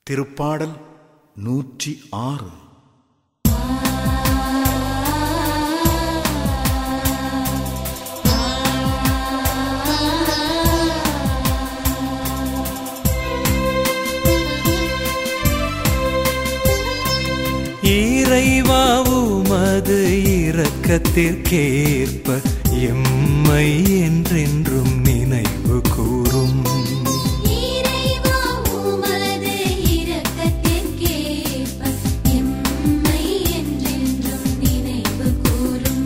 திருப்பாடல் நூற்றி ஆறு இறைவா உமது இரக்கத்திற்கேற்ப எம்மை என்றென்றும் நினைவு கூறும் இறைவா உமது இரக்கத்திற்கேற்ப எம்மை என்றென்றும் நினைவு கூரும்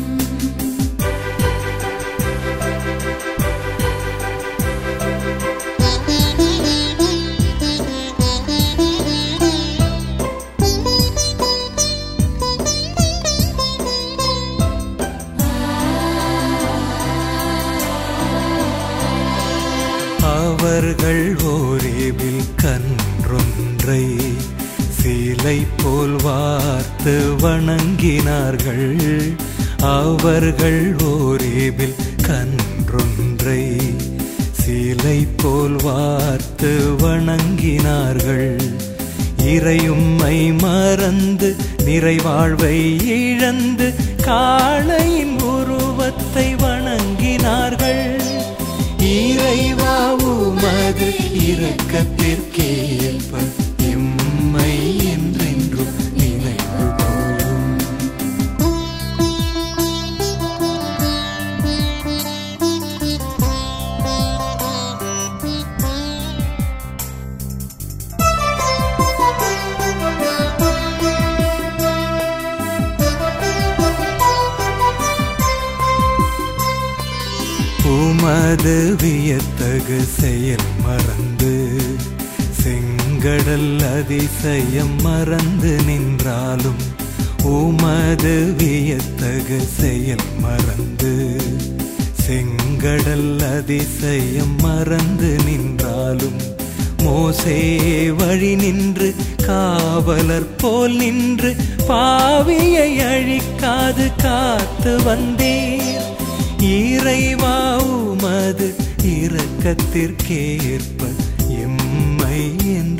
அவர்கள் ஓரேவில் கன்றொன்றை சீலை போல் வார்த்து வணங்கினார்கள் அவர்கள் ஓரேவில் கன்றொன்றை சீலை போல் வார்த்து வணங்கினார்கள் இறையும்மை மறந்து நிறைவாழ்வை இழந்து காளையின் உருவத்தை வணங்கினார்கள் இறைவா உமது இரக்கத்திற்கேற்ப எம்மை என்றென்றும் நினைவு கூரும் உமது வியத்தகு செயல் மறந்து செங்கடல் அதிசயம் மறந்து நின்றாலும் உமது வியத்தகு செயல் மறந்து செங்கடல் அதிசயம் மறந்து நின்றாலும் மோசே வழி நின்று காவலர் போல் நின்று பாவியை அழிக்காது காத்து வந்தீர் இறைவா உமது இரக்கத்திற்கேற்ப எம்மை என்று